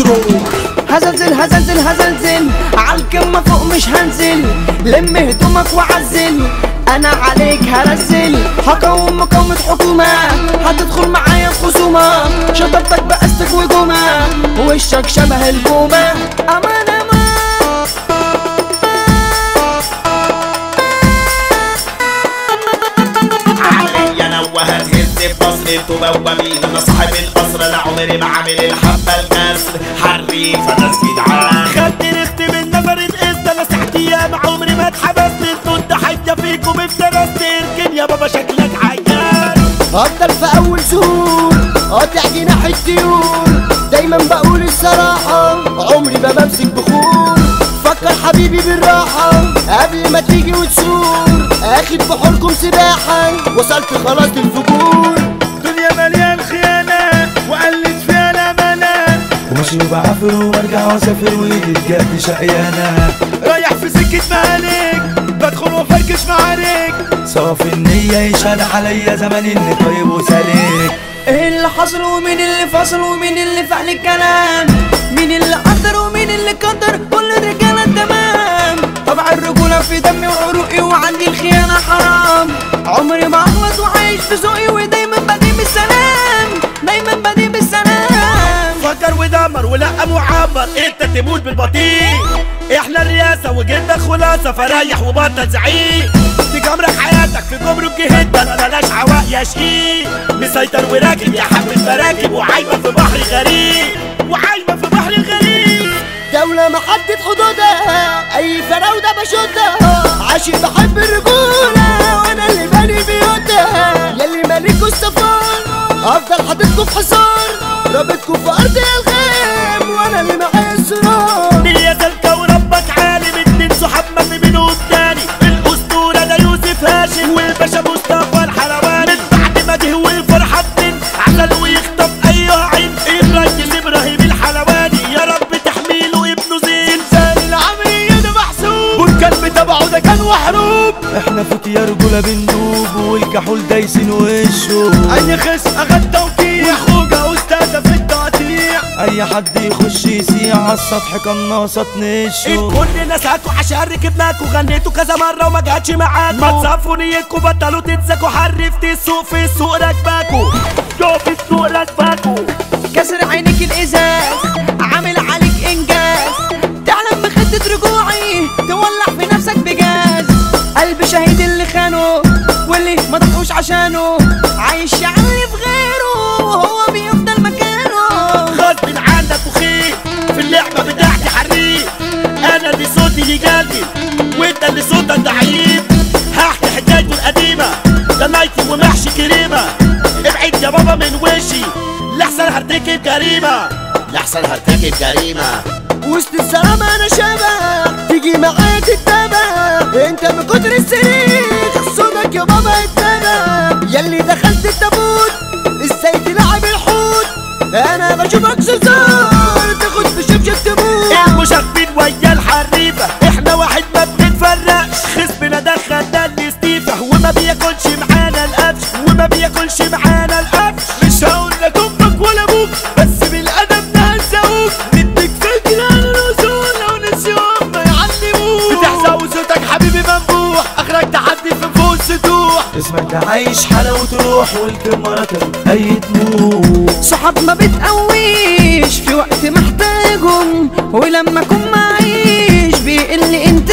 مايسترو هزلزل هزلزل هزلزل عالكمة فوق مش هنزل لم هدومك وعزل انا عليك هرزل هقوم مقاومة حكومة هتدخل معايا في خصومة شطبتك بقستك وجومة وشك شبه البومة امان امان علي انا وهتهز في مصر انتوا بوابين انا صاحب القصر انا عمري ما عامل الحبه الكسر حريف انا جدعان خدت رست من نفرة قست انا ساعت ايام عمري ما اتحبست انتوا الضحية فيكم افترست اركن يا بابا شكلك عيان افضل في اول ظهور قاطع جناح الطيور دايما بقول الصراحة عمري ما بمسك بخور فكر حبيبي بالراحة قبل ما تيجي وتسور اخد بحوركم سباحة وصلت خلاص للفجور دنيا مليان خيانة وقلت فيها الامانة وماشي وبعافر وبرجع واسافر وايدي بجد شقيانة رايح في سكة مهالك بدخل وفركش معارك صافي النية يشهد عليا زمان اني طيب وسالك ايه اللي حصل ومين اللي فصل ومين اللي فعل الكلام مين اللي قدر ومين اللي قدر كل الرجاله تمام طبع الرجوله في دمي وعروقي وعندي الخيانه حرام عمري ما اغلط وعايش في ذوقي ودايما بدي بالسلام دايما بدي بالسلام فكر ودمر ولا معبر انت تموت بالبطيء احنا الرئاسة وجدك خلاصة فريح وبطل زعيق تجمرك حياتك في جمرك جهد ما بلاش عواق يا شقيق مسيطر وراكب يا حب المراكب وعايمة في بحر غريب وعايمة في بحر غريب دولة محدد حدودها أي فراودة بشدها عاشق بحب الرجولة وأنا اللي باني بيوتها يلي مالك السفار أفضل حاططكوا في حصار رابطكوا في أرض الغام وأنا اللي معايا السرار نية وربك عالم اتنين صحاب ما في منهم تاني الأسطورة ده يوسف هاشم والباشا مصطفى الحلواني من بعد ما جه والفرحة اتنين عسل ويخطف أيها عين الراجل إبراهيم الحلواني يا رب تحميله ابنه زين زلزال العملية ده محسوب والكلب تبعه ده كان وحروب احنا فيك يا رجولة بندوب والكحول دايسين وشه أي خس أخد توقيع وخوجة أستاذة في التقطيع اي حد يخش يسيع على السطح قناصة تنشه كل ناساكوا عشان ركبناكوا غنيتوا كذا مرة وما جاتش معاكوا ما تصفوا نيتكوا بطلوا تتسكوا حرفت السوق في السوق راكباكوا جو في السوق راكباكوا كسر عينك الإزاز عامل عليك إنجاز تعلم بخطة رجوعي تولع في نفسك بجاز قلب شهيد اللي خانه واللي ما ضحوش عشانه عايش يعلي في غيره وهو بيفضل مكانه غصب عنك وخير في اللعبة بتاعتي حريق أنا اللي صوتي لي قلبي وأنت اللي صوتك ضعيف هحكي حكايته القديمة ده نايتي ومحشي كريمة ابعد يا بابا من وشي لحسن هرتكب جريمة لحسن هرتكب جريمه وسط الزلمة أنا شبه تيجي معايا تتبع أنت من كتر السرير صوتك يا بابا اتبع يلي دخلت التابوت ازاي تلعب الحوت أنا بشوفك سزار تاخد في شبشب تموت المشاغبين ويا الحريفة احنا واحد ما بنتفرقش خصمنا دخلنا الاستيفة وما بياكلش معانا القفش وما بياكلش معانا القفش مش هقول لك امك ولا ابوك بس بالادب نهزقوك نديك فكرة عن الاصول لو نسيوهم ما يعلموك بتحزق وصوتك حبيبي منبوح اخرك تحدي في فوق السطوح اسمك ده عايش حلاوة روح والكاميرا اي طموح صحاب ما بتقويش في وقت محتاجهم ولما اكون معيش بيقل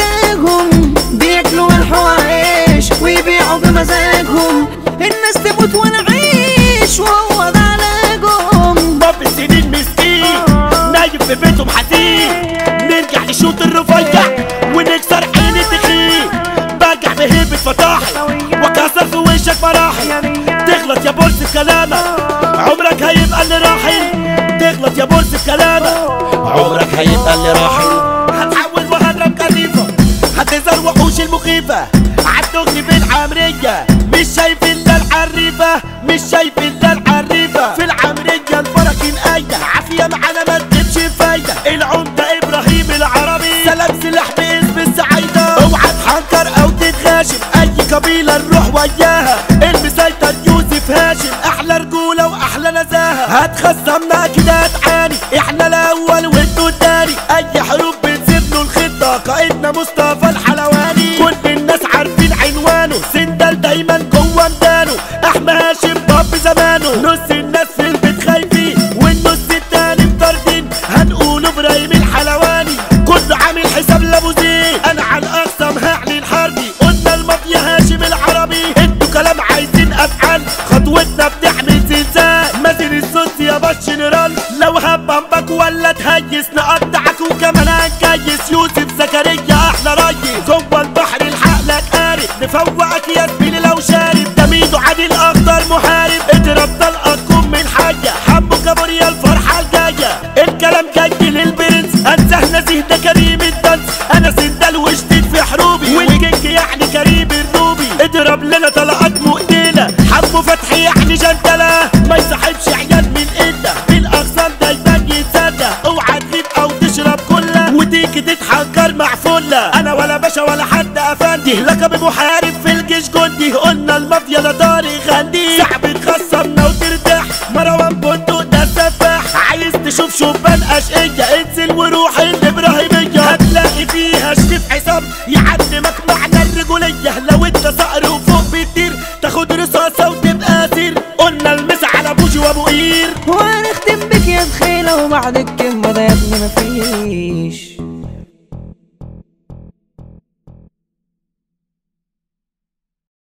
انتاجهم بياكلوا الحوايش ويبيعوا بمزاجهم الناس تموت وانا عايش وهو ده علاجهم باب السنين مسكين نايم في بيتهم حزين نرجع نشوط الرفيع ونكسر عين التخين برجع بهيبة فطاحي وكسر في وشك مراحل تغلط يا بولس في كلامك عمرك هيبقى اللي راحل تغلط يا بولس في كلامك عمرك هيبقى اللي راحل هتحول وهضرب كريفة هتظهر وحوش المخيفة عالدغري بالعمرية مش شايف الا العريفة مش شايف الا العريفة في العمرية البركة الآية عافية معانا ما تجيبش فايدة العمدة إبراهيم العربي سلام سلاح باسم السعيدة اوعى تحنكر أو تتغاشم أي قبيلة نروح وياها المسيطر يوسف هاشم أحلى رجولة وأحلى نزاهة هتخصمنا كده هتعاني احنا الاول وانتوا التاني اي حروب بنسيب له الخطه قائدنا مصطفى الحلواني كل الناس عارفين عنوانه سندل دايما جوه ميدانه احمد هاشم باب زمانه نص الناس في البيت خايفين والنص التاني مطاردين هنقول ابراهيم الحلواني كله عامل حساب لابو زين انا على الاقسم هعلن حربي قلنا المافيا هاشم العربي انتوا كلام عايزين افعال خطوتنا بتعمل زلزال مازن الصوت يا باش جنرال لو هبمبك ولا تهيس نقطعك وكمان هنكيس يوسف زكريا احلى ريس جوه البحر الحقلك قارب نفوقك يا زميلي لو شارب ده ميدو عادل اخضر محارب اضرب طلقك كم من حاجه حبه كابوريا الفرحه الجايه الكلام جاي للبرنس انزه نزيه ده كريم الدنس انا سندال وجديد في حروبي والكينج يعني كريم الروبي اضرب لنا طلقات مقتله حبه فتحي يعني جنتله ما يصاحبش عيال من ايده بالاغصان دايما يتصدى اوعى تغيب او تشرب كلها وتيجي تتحنكر مع فله انا ولا باشا ولا حد افندي لقب محارب في الجيش جندي قلنا المافيا ده طارق غندي صاحبي تخصمنا وترتاح مروان بندق ده السفاح عايز تشوف شبان اشقية انزل وروح الابراهيمية هتلاقي فيها شريف حسام يعلمك معنى الرجولية لو انت صقر وفوق بتطير تاخد رصاصة وتبقى اسير قلنا المس على بوجي وابو قير وهنختم بك يا دخيلة وبعد الكلمة ده يا ابني مفيش